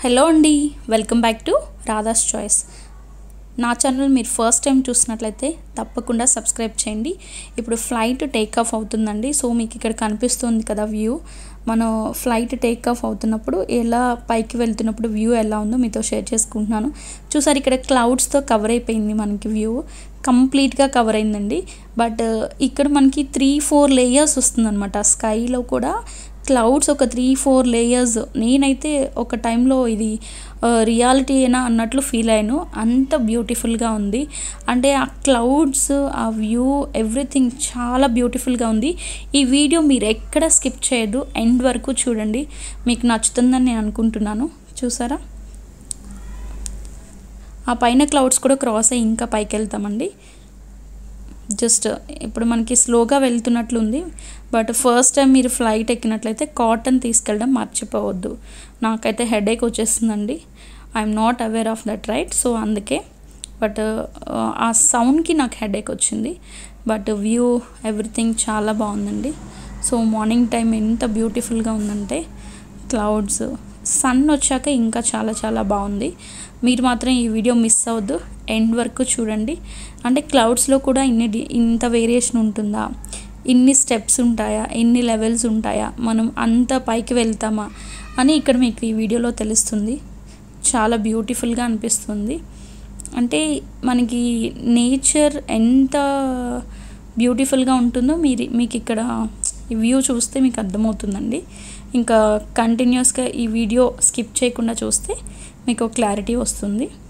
hello అండి welcome back to Radha's choice నా channel మీరు ఫస్ట్ టైం చూసినట్లయితే తప్పకుండా సబ్స్క్రైబ్ చేయండి ఇప్పుడు ఫ్లైట్ టేక్ ఆఫ్ అవుతుందండి సో మీకు ఇక్కడ కనిపిస్తుంది కదా వ్యూ మనం ఫ్లైట్ టేక్ ఆఫ్ అవుతున్నప్పుడు ఎలా పైకి వెళ్తున్నప్పుడు వ్యూ ఎలా ఉందో మీతో షేర్ చేసుకుంటున్నాను చూసారు ఇక్కడ క్లౌడ్స్తో కవర్ అయిపోయింది మనకి వ్యూ కంప్లీట్గా కవర్ అయిందండి బట్ ఇక్కడ మనకి త్రీ ఫోర్ లేయర్స్ వస్తుందన్నమాట స్కైలో కూడా క్లౌడ్స్ ఒక త్రీ ఫోర్ లేయర్స్ నేనైతే ఒక టైంలో ఇది రియాలిటీ అయినా అన్నట్లు ఫీల్ అయ్యాను అంత బ్యూటిఫుల్గా ఉంది అంటే ఆ క్లౌడ్స్ ఆ వ్యూ ఎవ్రీథింగ్ చాలా బ్యూటిఫుల్గా ఉంది ఈ వీడియో మీరు ఎక్కడ స్కిప్ చేయొద్దు ఎండ్ వరకు చూడండి మీకు నచ్చుతుందని నేను అనుకుంటున్నాను చూసారా ఆ పైన క్లౌడ్స్ కూడా క్రాస్ అయ్యి ఇంకా పైకి వెళ్తామండి జస్ట్ ఇప్పుడు మనకి స్లోగా వెళ్తున్నట్లుంది బట్ ఫస్ట్ టైం మీరు ఫ్లైట్ ఎక్కినట్లయితే కాటన్ తీసుకెళ్ళడం మర్చిపోవద్దు నాకైతే హెడేక్ వచ్చేస్తుందండి I'm not aware of that right so అందుకే బట్ ఆ సౌండ్కి నాకు హెడేక్ వచ్చింది బట్ వ్యూ ఎవ్రీథింగ్ చాలా బాగుందండి సో మార్నింగ్ టైం ఎంత బ్యూటిఫుల్గా ఉందంటే క్లౌడ్స్ సన్ వచ్చాక ఇంకా చాలా చాలా బాగుంది మీరు మాత్రం ఈ వీడియో మిస్ అవ్వద్దు ఎండ్ వరకు చూడండి అంటే క్లౌడ్స్లో కూడా ఇన్ని డి- ఇంత వేరియేషన్ ఉంటుందా ఇన్ని స్టెప్స్ ఉంటాయా ఎన్ని లెవెల్స్ ఉంటాయా మనం అంత పైకి వెళ్తామా అని ఇక్కడ మీకు ఈ వీడియోలో తెలుస్తుంది చాలా బ్యూటిఫుల్గా అనిపిస్తుంది అంటే మనకి నేచర్ ఎంత బ్యూటిఫుల్గా ఉంటుందో మీరు మీకు ఇక్కడ ఈ వ్యూ చూస్తే మీకు అర్థమవుతుందండి ఇంకా కంటిన్యూస్గా ఈ వీడియో స్కిప్ చేయకుండా చూస్తే మీకు క్లారిటీ వస్తుంది